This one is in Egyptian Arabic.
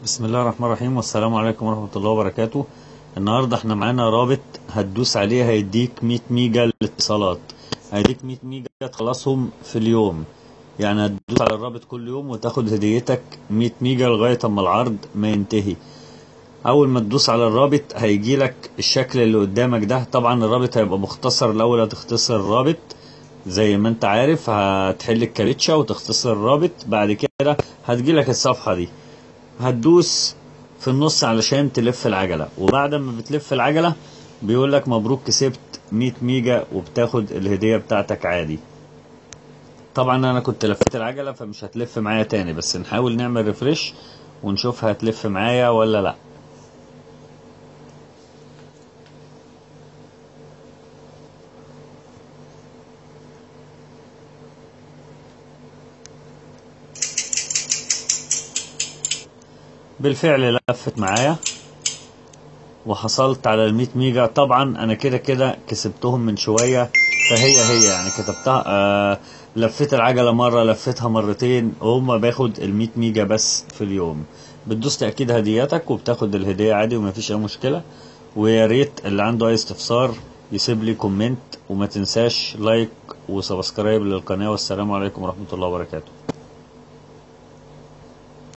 بسم الله الرحمن الرحيم والسلام عليكم ورحمة الله وبركاته النهاردة احنا معانا رابط هتدوس عليه هيديك 100 ميجا للاتصالات هيديك 100 ميجا تخلصهم في اليوم يعني هتدوس على الرابط كل يوم وتاخد هديتك 100 ميجا لغاية اما العرض ما ينتهي اول ما تدوس على الرابط هيجي لك الشكل اللي قدامك ده طبعا الرابط هيبقى مختصر الاول هتختصر الرابط زي ما انت عارف هتحل الكاريتشا وتختصر الرابط بعد كده هتجي لك الصفحة دي هتدوس في النص علشان تلف العجلة وبعد ما بتلف العجلة بيقول لك مبروك كسبت 100 ميجا وبتاخد الهدية بتاعتك عادي طبعا انا كنت لفيت العجلة فمش هتلف معايا تاني بس نحاول نعمل ريفرش ونشوف هتلف معايا ولا لا بالفعل لفت معايا وحصلت على ال 100 ميجا طبعا انا كده كده كسبتهم من شويه فهي هي يعني كتبتها آه لفيت العجله مره لفيتها مرتين وهم باخد ال 100 ميجا بس في اليوم بتدوس تاكيد هديتك وبتاخد الهديه عادي ومفيش اي مشكله ويا ريت اللي عنده اي استفسار يسيب لي كومنت وما تنساش لايك وسبسكرايب للقناه والسلام عليكم ورحمه الله وبركاته